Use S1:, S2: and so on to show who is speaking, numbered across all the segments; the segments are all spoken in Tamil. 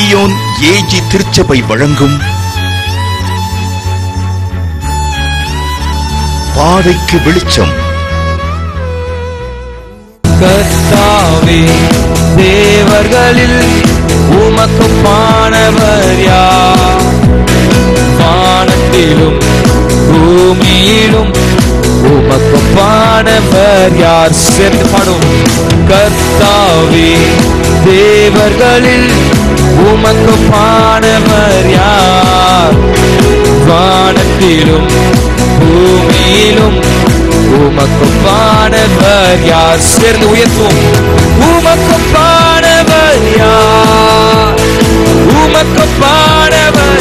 S1: கிபியோன் ஏஜி திருச்சபை வழங்கும் பாதைக்கு வெளிச்சம்
S2: கர்த்தாவே தேவர்களில் உமக்கு பானவர் யார் வானத்திலும் பூமியிலும் உமக்கு பானவர் யார் சேர்ந்து பாடும் கர்த்தாவே தேவர்களில் உமக்கு பானவர் யார் வானத்திலும் பூமியிலும் உமக்கு பாடவர் யார் சேர்ந்து உயர்த்துவோம் உமக்கு பாடவர் யார் உமக்கு பாடவர்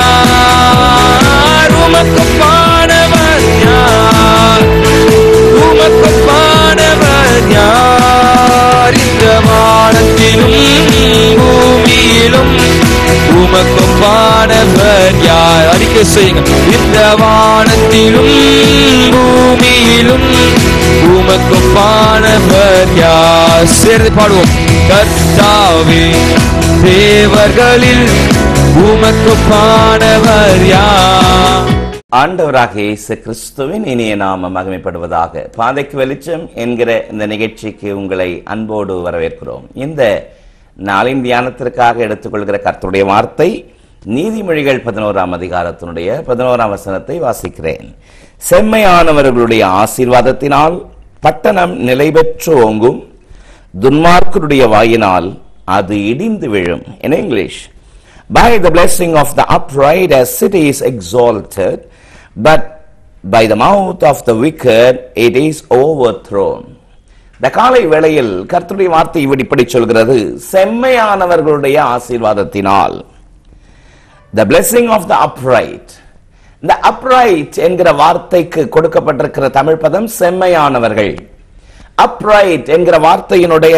S2: யார் உமக்கு பாடவர் யார் உமக்கு பாடவர் யார் இந்த வானத்திலும் பூமியிலும் உமக்கு பாடவர் யார் அறிக்கை செய்யுங்க இந்த வானத்திலும் பூமியிலும் உமக்கு பாடவர் யார் சேர்ந்து பாடுவோம் கர்த்தாவே தேவர்களில் உமக்கு பாடவர் யார்
S3: ஆண்டவராக இயேசு கிறிஸ்துவின் இனிய நாம மகிமைப்படுவதாக பாதைக்கு வெளிச்சம் என்கிற இந்த நிகழ்ச்சிக்கு உங்களை அன்போடு வரவேற்கிறோம் இந்த நாளின் தியானத்திற்காக எடுத்துக்கொள்கிற கர்த்தருடைய வார்த்தை நீதிமொழிகள் பதினோராம் அதிகாரத்தினுடைய பதினோராம் வசனத்தை வாசிக்கிறேன் செம்மையானவர்களுடைய ஆசீர்வாதத்தினால் பட்டணம் நிலை பெற்று ஓங்கும் துன்மார்க்கருடைய வாயினால் அது இடிந்து விழும் in English by the blessing of the upright a city is exalted but by the mouth of the wicked it is overthrown இந்த காலை வேளையில் கர்த்தருடைய வார்த்தை இப்படி இப்படி சொல்கிறது செம்மையானவர்களுடைய ஆசீர்வாதத்தினால் the blessing of the upright இந்த upright என்கிற வார்த்தைக்கு கொடுக்கப்பட்டிருக்கிற தமிழ் பதம் செம்மையானவர்கள் upright என்கிற வார்த்தையினுடைய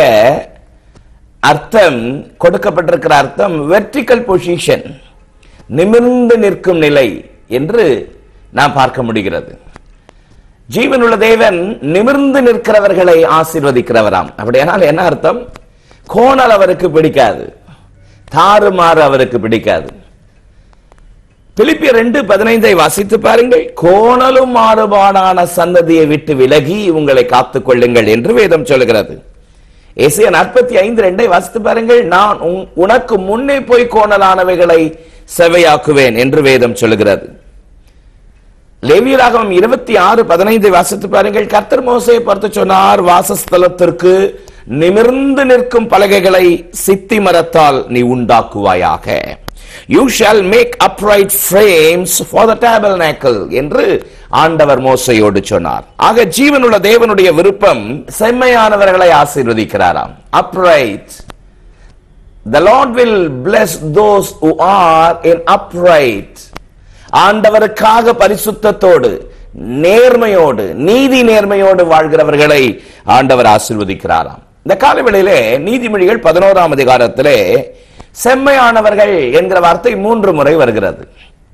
S3: அர்த்தம் கொடுக்கப்பட்டிருக்கிற அர்த்தம் வெர்டிக்கல் பொசிஷன் நிமிர்ந்து நிற்கும் நிலை என்று நாம் பார்க்க முடிகிறது ஜீவனுள்ள தேவன் நிமிர்ந்து நிற்கிறவர்களை ஆசீர்வதிக்கிறவராம் அப்படியானால் என்ன அர்த்தம் கோணல் அவருக்கு பிடிக்காது தாறுமாறு அவருக்கு பிடிக்காது பிலிப்பியர் ரெண்டு பதினைந்தை வாசித்து பாருங்கள் கோணலும் மாறுபாடான சந்ததியை விட்டு விலகி உங்களை காத்துக் கொள்ளுங்கள் என்று வேதம் சொல்கிறது ஏசிய நாற்பத்தி ஐந்து ரெண்டை வாசித்து பாருங்கள் நான் உன்- உனக்கு முன்னே போய் கோணலானவைகளை செவையாக்குவேன் என்று வேதம் சொல்லுகிறது லேவியராகவும் இருபத்தி ஆறு பதினைந்து வாசித்து பாருங்கள் கர்த்தர் மோசையை பார்த்து சொன்னார் வாசஸ்தலத்திற்கு நிமிர்ந்து நிற்கும் பலகைகளை சித்தி மரத்தால் நீ உண்டாக்குவாயாக you shall make upright frames for the tabernacle என்று ஆண்டவர் மோசையோடு சொன்னார் ஆக ஜீவனுள்ள தேவனுடைய விருப்பம் செம்மையானவர்களை ஆசீர்வதிக்கிறாராம் upright The Lord will bless those who are in upright. ஆண்டவருக்காக பரிசுத்தத்தோடு நேர்மையோடு நீதி நேர்மையோடு வாழ்கிறவர்களை ஆண்டவர் ஆசீர்வதிக்கிறாராம் இந்த காலவேளையிலே நீதிமொழிகள் பதினோராம் அதிகாரத்திலே செம்மையானவர்கள் என்கிற வார்த்தை மூன்று முறை வருகிறது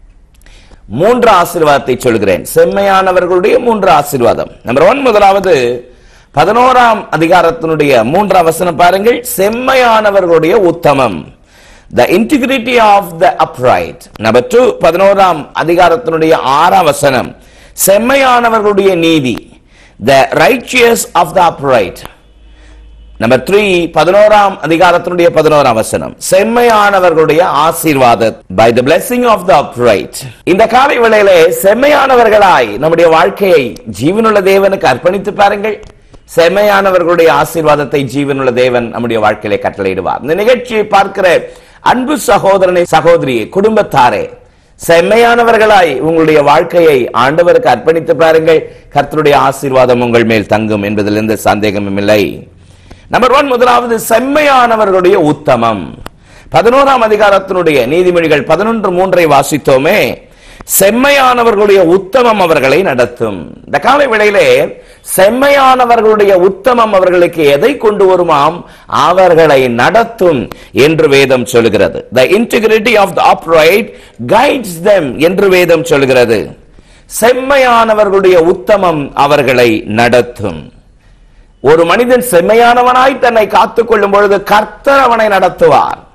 S3: மூன்று ஆசீர்வாதத்தை சொல்கிறேன் செம்மையானவர்களுடைய மூன்று ஆசீர்வாதம் நம்பர் ஒன் முதலாவது பதினோராம் அதிகாரத்தினுடைய மூன்றாம் வசனம் பாருங்கள் செம்மையானவர்களுடைய உத்தமம் the integrity of the upright number two பதினோராம் அதிகாரத்தினுடைய ஆறாம் வசனம் செம்மையானவர்களுடைய நீதி the righteous of the upright number three பதினோராம் அதிகாரத்தினுடைய பதினோராம் வசனம் செம்மையானவர்களுடைய ஆசீர்வாதம் by the blessing of the upright இந்த காலை வேளையிலே செம்மையானவர்களாய் நம்முடைய வாழ்க்கையை ஜீவனுள்ள தேவனுக்கு அர்ப்பணித்து பாருங்கள் செம்மையானவர்களுடைய ஆசீர்வாதத்தை ஜீவனுள்ள தேவன் நம்முடைய வாழ்க்கையிலே கட்டளையிடுவார் இந்த நிகழ்ச்சியை பார்க்கிற அன்பு சகோதரனை சகோதரியை குடும்பத்தாரே செம்மையானவர்களாய் உங்களுடைய வாழ்க்கையை ஆண்டவருக்கு அர்ப்பணித்து பாருங்கள் கர்த்தருடைய ஆசீர்வாதம் உங்கள் மேல் தங்கும் என்பதில் எந்த சந்தேகமும் இல்லை நம்பர் ஒன் முதலாவது செம்மையானவர்களுடைய உத்தமம் பதினோராம் அதிகாரத்தினுடைய நீதிமொழிகள் பதினொன்று மூன்றை வாசித்தோமே செம்மையானவர்களுடைய உத்தமம் அவர்களை நடத்தும் இந்த காலை வேளையிலே செம்மையானவர்களுடைய உத்தமம் அவர்களுக்கு எதை கொண்டு வருமாம் அவர்களை நடத்தும் என்று வேதம் சொல்கிறது the integrity of the upright guides them என்று வேதம் சொல்கிறது செம்மையானவர்களுடைய உத்தமம் அவர்களை நடத்தும் ஒரு மனிதன் செம்மையானவனாய் தன்னை காத்துக் கொள்ளும் பொழுது கர்த்தர் அவனை நடத்துவார்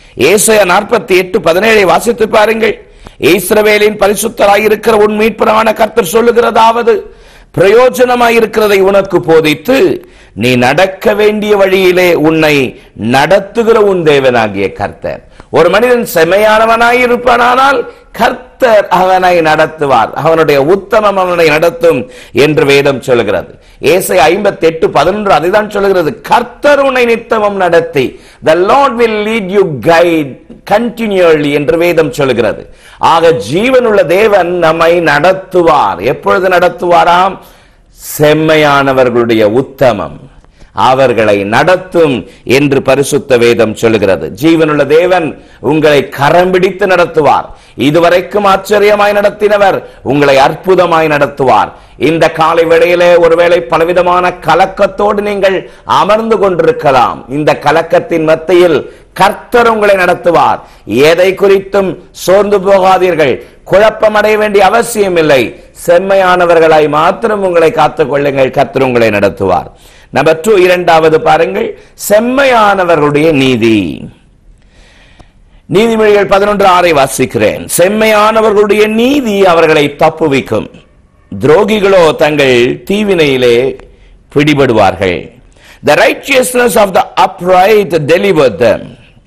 S3: ஏசாயா நாற்பத்தி எட்டு பதினேழை வாசித்து பாருங்கள் இஸ்ரவேலின் பரிசுத்தராயிருக்கிற உன் மீட்பரான கர்த்தர் சொல்லுகிறதாவது பிரயோஜனமாயிருக்கிறதை உனக்கு போதித்து நீ நடக்க வேண்டிய வழியிலே உன்னை நடத்துகிற உன் தேவனாகிய கர்த்தர் ஒரு மனிதன் செம்மையானவனாயிருப்பானால் கர்த்தர் அவனை நடத்துவார் அவனுடைய உத்தமம் அவனை நடத்தும் என்று வேதம் சொல்கிறது ஏசை ஐம்பத்தி எட்டு பதினொன்று அதுதான் சொல்கிறது கர்த்தர் உன்னை நித்தமம் நடத்தி the lord will lead you guide continually என்று வேதம் சொல்கிறது ஆக ஜீவனுள்ள தேவன் நம்மை நடத்துவார் எப்பொழுது நடத்துவாராம் செம்மையானவர்களுடைய உத்தமம் அவர்களை நடத்தும் என்று பரிசுத்த வேதம் சொல்லுகிறது ஜீவனுள்ள தேவன் உங்களை கரம் பிடித்து நடத்துவார் இதுவரைக்கும் ஆச்சரியமாய் நடத்தினவர் உங்களை அற்புதமாய் நடத்துவார் இந்த காலை வேளையிலே ஒருவேளை பலவிதமான கலக்கத்தோடு நீங்கள் அமர்ந்து கொண்டிருக்கலாம் இந்த கலக்கத்தின் மத்தியில் கர்த்தர் உங்களை நடத்துவார் எதை குறித்தும் சோர்ந்து போகாதீர்கள் குழப்பம் அடைய வேண்டிய அவசியம் இல்லை செம்மையானவர்களாய் மாத்திரம் உங்களை காத்துக் கொள்ளுங்கள் கர்த்தர் உங்களை நடத்துவார் நம்பர் டூ இரண்டாவது பாருங்கள் செம்மையானவர்களுடைய நீதி நீதிமொழிகள் பதினொன்று ஆறை வாசிக்கிறேன் செம்மையானவர்களுடைய நீதி அவர்களை தப்புவிக்கும் துரோகிகளோ தங்கள் தீவினையிலே பிடிபடுவார்கள் The righteousness of the upright delivered them.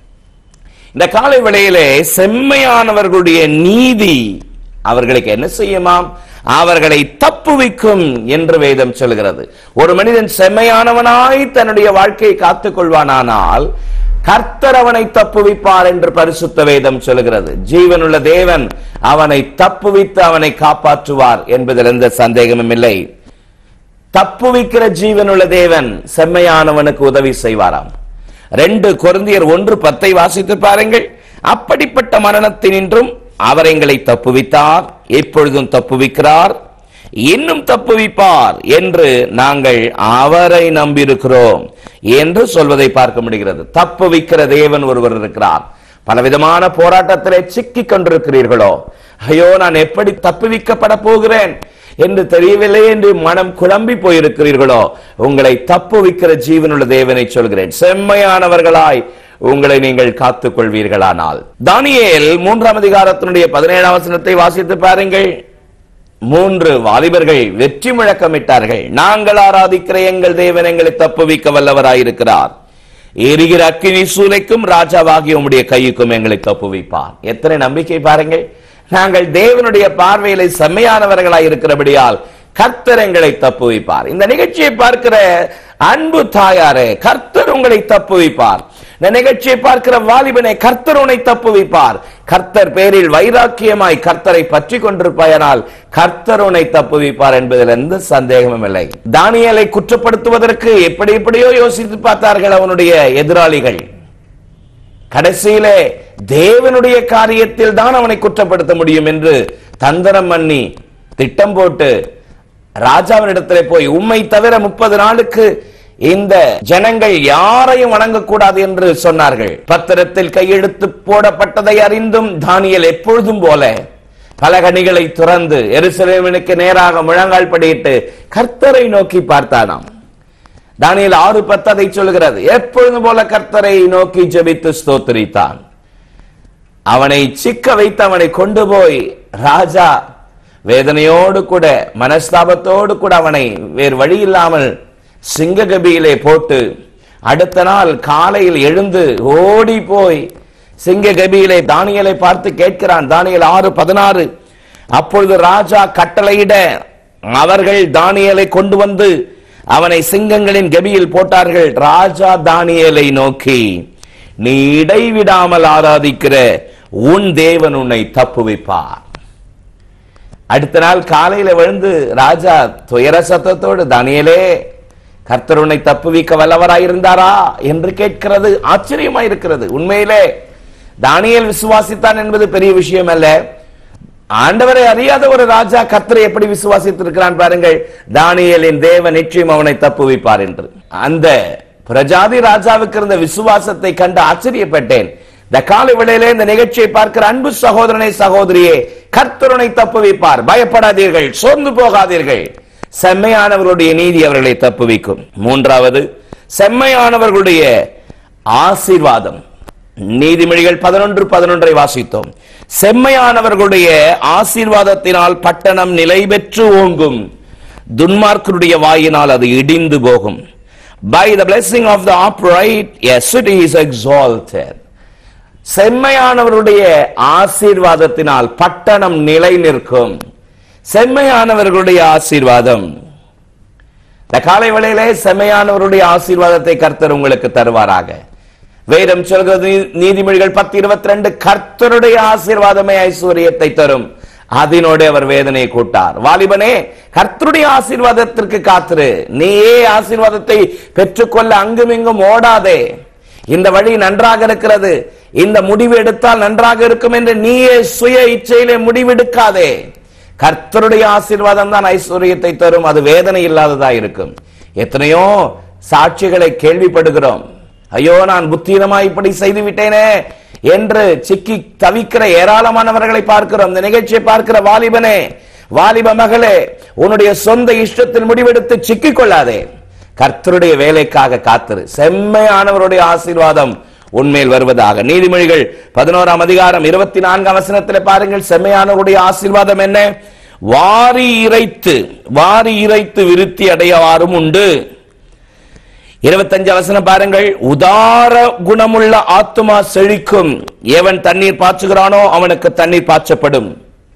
S3: இந்த காலை வேளையிலே செம்மையானவர்களுடைய நீதி அவர்களுக்கு என்ன செய்யுமாம் அவர்களை தப்புவிக்கும் என்று வேதம் சொல்கிறது ஒரு மனிதன் செம்மையானவனாய் தன்னுடைய வாழ்க்கையை காத்துக் கொள்வானானால் கர்த்தர் அவனை தப்புவிப்பார் என்று பரிசுத்த வேதம் சொல்கிறது ஜீவனுள்ள தேவன் அவனை தப்புவித்து அவனை காப்பாற்றுவார் என்பதில் எந்த சந்தேகமும் இல்லை தப்புவிக்கிற ஜீவனுள்ள தேவன் செம்மையானவனுக்கு உதவி செய்வாராம் ரெண்டு கொருந்தியர் ஒன்று பத்தை வாசித்து பாருங்கள் அப்படிப்பட்ட மரணத்தினின்றும் அவர் எங்களை தப்புவித்தார் எப்பொழுதும் தப்புவிக்கிறார் இன்னும் தப்புவிப்பார் என்று நாங்கள் அவரை நம்பியிருக்கிறோம் என்று சொல்வதை பார்க்க முடிகிறது தப்புவிக்கிற தேவன் ஒருவர் இருக்கிறார் பலவிதமான போராட்டத்திலே சிக்கிக் கொண்டிருக்கிறீர்களோ ஐயோ நான் எப்படி தப்புவிக்கப்பட போகிறேன் என்று தெரியவில்லை என்று மனம் குழம்பி போயிருக்கிறீர்களோ உங்களை தப்புவிக்கிற ஜீவனுள்ள தேவனை சொல்கிறேன் செம்மையானவர்களாய் உங்களை நீங்கள் காத்துக் கொள்வீர்களானால் தானியேல் மூன்றாம் அதிகாரத்தினுடைய பதினேழாம் வசனத்தை வாசித்து பாருங்கள் மூன்று வாலிபர்கள் வெற்றி முழக்கமிட்டார்கள் நாங்கள் ஆராதிக்கிற எங்கள் தேவன் எங்களை தப்புவிக்க வல்லவராயிருக்கிறார் எரிகிற அக்கினி சூளைக்கும் ராஜாவாகிய உம்முடைய கையுக்கும் எங்களை தப்புவிப்பார் எத்தனை நம்பிக்கை பாருங்கள் நாங்கள் தேவனுடைய பார்வையிலே செம்மையானவர்களாய் இருக்கிறபடியால் கர்த்தர் எங்களை தப்புவிப்பார் இந்த நிகழ்ச்சியை பார்க்கிற அன்பு தாயாரே கர்த்தர் உங்களை தப்புவிப்பார் இந்த நிகழ்ச்சியை பார்க்கிற வாலிபனை கர்த்தர் உன்னை தப்புவிப்பார் கர்த்தர் பேரில் வைராக்கியமாய் கர்த்தரை பற்றி கொண்டிருப்பாயனால் கர்த்தர் உன்னை தப்புவிப்பார் என்பதில் எந்த சந்தேகமும் இல்லை தானியலை குற்றப்படுத்துவதற்கு எப்படி எப்படியோ யோசித்து பார்த்தார்கள் அவனுடைய எதிராளிகள் கடைசியிலே தேவனுடைய காரியத்தில் தான் அவனை குற்றப்படுத்த முடியும் என்று தந்திரம் பண்ணி திட்டம் போட்டு ராஜாவினிடத்திலே போய் உம்மை தவிர முப்பது நாளுக்கு இந்த ஜனங்கள் யாரையும் வணங்கக்கூடாது என்று சொன்னார்கள் பத்திரத்தில் கையெழுத்து போடப்பட்டதை அறிந்தும் தானியல் எப்பொழுதும் போல பலகணிகளை துறந்து எருசலேமனுக்கு நேராக முழங்கால் படியிட்டு கர்த்தரை நோக்கி பார்த்தானாம் தானியல் ஆறு பத்து அதை சொல்கிறது எப்பொழுதும் போல கர்த்தரை நோக்கி ஜெபித்து ஸ்தோத்திரித்தான் அவனை சிக்க வைத்து அவனை கொண்டு போய் ராஜா வேதனையோடு கூட மனஸ்தாபத்தோடு கூட அவனை வேறு வழி இல்லாமல் சிங்ககபியிலே போட்டு அடுத்த நாள் காலையில் எழுந்து ஓடி போய் சிங்ககபியிலே தானியலை பார்த்து கேட்கிறான் தானியல் ஆறு பதினாறு அப்பொழுது ராஜா கட்டளையிட அவர்கள் தானியலை கொண்டு வந்து அவனை சிங்கங்களின் கபியில் போட்டார்கள் ராஜா தானியலை நோக்கி நீ இடைவிடாமல் ஆராதிக்கிற உன் தேவன் உன்னை தப்புவிப்பார் அடுத்த நாள் காலையில விழுந்து ராஜா துயர சத்தத்தோடு தானியலே கர்த்தர் உன்னை தப்புவிக்க வல்லவராயிருந்தாரா என்று கேட்கிறது ஆச்சரியமாயிருக்கிறது உண்மையிலே தானியேல் விசுவாசித்தான் என்பது பெரிய விஷயம் அல்ல ஆண்டவரை அறியாத ஒரு ராஜா கர்த்தரை எப்படி விசுவாசித்திருக்கிறான் பாருங்கள் தானியேலின் தேவன் நிச்சயம் அவனை தப்புவிப்பார் என்று அந்த பிரஜாதி ராஜாவுக்கு இருந்த விசுவாசத்தை கண்டு ஆச்சரியப்பட்டேன் இந்த காலை வேளையிலே இந்த நிகழ்ச்சியை பார்க்கிற அன்பு சகோதரனை சகோதரியே கர்த்தருனை தப்புவிப்பார் பயப்படாதீர்கள் சோர்ந்து போகாதீர்கள் செம்மையானவர்களுடைய நீதி அவர்களை தப்புவிக்கும் மூன்றாவது செம்மையானவர்களுடைய ஆசீர்வாதம் நீதிமொழிகள் பதினொன்று பதினொன்றை வாசித்தோம் செம்மையானவர்களுடைய ஆசீர்வாதத்தினால் பட்டணம் நிலை பெற்று ஓங்கும் துன்மார்க்கருடைய வாயினால் அது இடிந்து போகும் by the blessing of the upright a city is exalted செம்மையானவருடைய ஆசீர்வாதத்தினால் பட்டணம் நிலை நிற்கும் செம்மையானவர்களுடைய ஆசீர்வாதம் இந்த காலை வேளையிலே செம்மையானவருடைய ஆசீர்வாதத்தை கர்த்தர் உங்களுக்கு தருவாராக வேதம் சொல்கிறது நீ- நீதிமொழிகள் பத்து இருபத்தி ரெண்டு கர்த்தருடைய ஆசீர்வாதமே ஐஸ்வர்யத்தை தரும் அதனோடு அவர் வேதனை கூட்டார் வாலிபனே கர்த்தருடைய ஆசீர்வாதத்திற்கு காத்திரு நீயே ஆசீர்வாதத்தை பெற்றுக்கொள்ள அங்கும் இங்கும் ஓடாதே இந்த வழி நன்றாக இருக்கிறது இந்த முடிவு எடுத்தால் நன்றாக இருக்கும் என்று நீயே சுய இச்சையிலே முடிவெடுக்காதே கர்த்தருடைய ஆசீர்வாதம் தான் ஐஸ்வர்யத்தை தரும் அது வேதனை இல்லாததா இருக்கும் எத்தனையோ சாட்சிகளை கேள்விப்படுகிறோம் ஐயோ நான் புத்தீனமா இப்படி செய்து விட்டேனே என்று சிக்கி தவிக்கிற ஏராளமானவர்களை பார்க்கிறோம் இந்த நிகழ்ச்சியை பார்க்கிற வாலிபனே வாலிப மகளே உன்னுடைய சொந்த இஷ்டத்தில் முடிவெடுத்து சிக்கிக் கொள்ளாதே கர்த்தருடைய வேலைக்காக காத்திரு செம்மையானவருடைய ஆசீர்வாதம் உண்மையில் வருவதாக நீதிமொழிகள் பதினோராம் அதிகாரம் இருபத்தி நான்காம் வசனத்தில் பாருங்கள் செம்மையானவருடைய ஆசீர்வாதம் என்ன வாரி இறைத்து வாரி இறைத்து விருத்தி அடையவாறும் உண்டு இருபத்தஞ்சு வசனம் பாருங்கள் உதார குணமுள்ள ஆத்துமா செழிக்கும் எவன் தண்ணீர் பாய்ச்சுகிறானோ அவனுக்கு தண்ணீர் பாய்ச்சப்படும்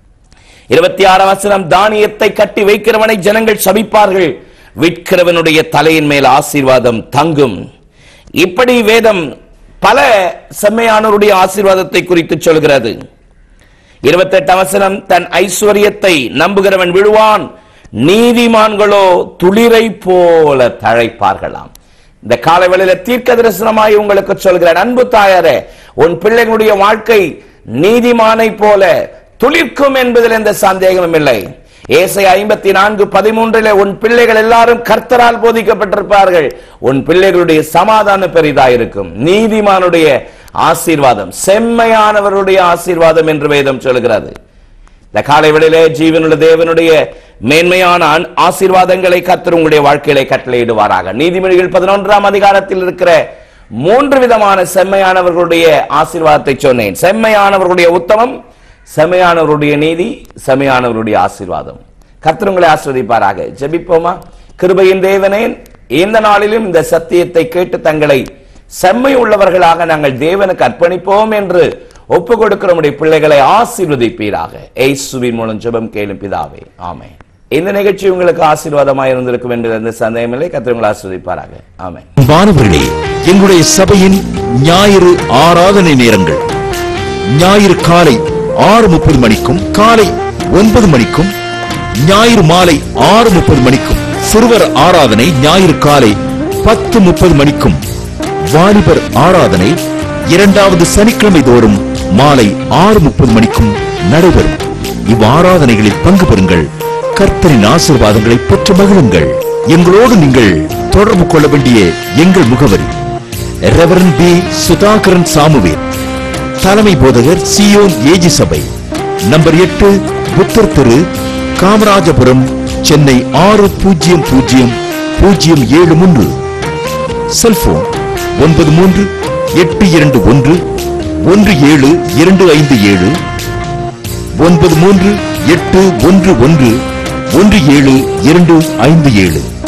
S3: இருபத்தி ஆறாம் வசனம் தானியத்தை கட்டி வைக்கிறவனை ஜனங்கள் சபிப்பார்கள் விற்கிறவனுடைய தலையின் மேல் ஆசீர்வாதம் தங்கும் இப்படி வேதம் பல செம்மையானவருடைய ஆசீர்வாதத்தை குறித்து சொல்கிறது இருபத்தெட்டு அவசரம் தன் ஐஸ்வர்யத்தை நம்புகிறவன் விழுவான் நீதிமான்களோ துளிரை போல தழைப்பார்களாம் இந்த காலவெளியில தீர்க்க தரிசனமாய் உங்களுக்கு சொல்கிறேன் அன்பு தாயாரே உன் பிள்ளைகளுடைய வாழ்க்கை நீதிமானை போல துளிர்க்கும் என்பதில் எந்த சந்தேகமும் இல்லை ஏசை ஐம்பத்தி நான்கு பதிமூன்றிலே உன் பிள்ளைகள் எல்லாரும் கர்த்தரால் போதிக்கப்பட்டிருப்பார்கள் உன் பிள்ளைகளுடைய சமாதானம் பெரிதாயிருக்கும் நீதிமானுடைய ஆசீர்வாதம் செம்மையானவருடைய ஆசீர்வாதம் என்று வேதம் சொல்கிறது இந்த காலை வேளையிலே ஜீவனுள்ள தேவனுடைய மேன்மையான ஆன்- ஆசீர்வாதங்களை கர்த்தர் உங்களுடைய வாழ்க்கையிலே கட்டளையிடுவாராக நீதிமொழிகள் பதினொன்றாம் அதிகாரத்தில் இருக்கிற மூன்று விதமான செம்மையானவர்களுடைய ஆசீர்வாதத்தை சொன்னேன் செம்மையானவர்களுடைய உத்தமம் செம்மையானவருடைய நீதி செம்மையானவருடைய ஆசீர்வாதம் கர்த்தர் உங்களை ஆஸ்வதிப்பாராக ஜெபிப்போமா கிருபையின் தேவனே இந்த நாளிலும் இந்த சத்தியத்தை கேட்டு தங்களை செம்மை உள்ளவர்களாக நாங்கள் தேவனுக்கு அர்ப்பணிப்போம் என்று ஒப்பு கொடுக்கிற நம்முடைய பிள்ளைகளை ஆசீர்வதிப்பீராக ஏசுவின் மூலம் ஜெபம் கேளும் பிதாவே ஆமென் இந்த நிகழ்ச்சி உங்களுக்கு ஆசீர்வாதமாக இருந்திருக்கும் என்று எந்த சந்தேகமில்லை கர்த்தர் உங்களை ஆசீர்வதிப்பாராக ஆமென்
S1: மாணவர்களே எங்களுடைய சபையின் ஞாயிறு ஆராதனை நேரங்கள் ஞாயிறு காலை ஆறு முப்பது மணிக்கும் காலை ஒன்பது மணிக்கும் ஞாயிறு மாலை ஆறு முப்பது மணிக்கும் சிறுவர் ஆராதனை ஞாயிறு காலை பத்து முப்பது மணிக்கும் வாலிபர் ஆராதனை இரண்டாவது சனிக்கிழமை தோறும் மாலை ஆறு முப்பது மணிக்கும் நடைபெறும் இவ்வாராதனைகளில் பங்கு பெறுங்கள் கர்த்தரின் ஆசீர்வாதங்களை பெற்று மகிழுங்கள் எங்களோடு நீங்கள் தொடர்பு கொள்ள வேண்டிய எங்கள் முகவரி ரெவரன் பி சுதாகரன் சாமுவேல் தலைமை போதகர் சியோன் ஏஜி சபை நம்பர் எட்டு புத்தர் தெரு காமராஜபுரம் சென்னை ஆறு பூஜ்ஜியம் பூஜ்ஜியம் பூஜ்ஜியம் ஏழு மூன்று செல்போன் ஒன்பது மூன்று எட்டு இரண்டு ஒன்று ஒன்று ஏழு இரண்டு ஐந்து ஏழு ஒன்பது மூன்று எட்டு ஒன்று ஒன்று ஒன்று ஏழு இரண்டு ஐந்து ஏழு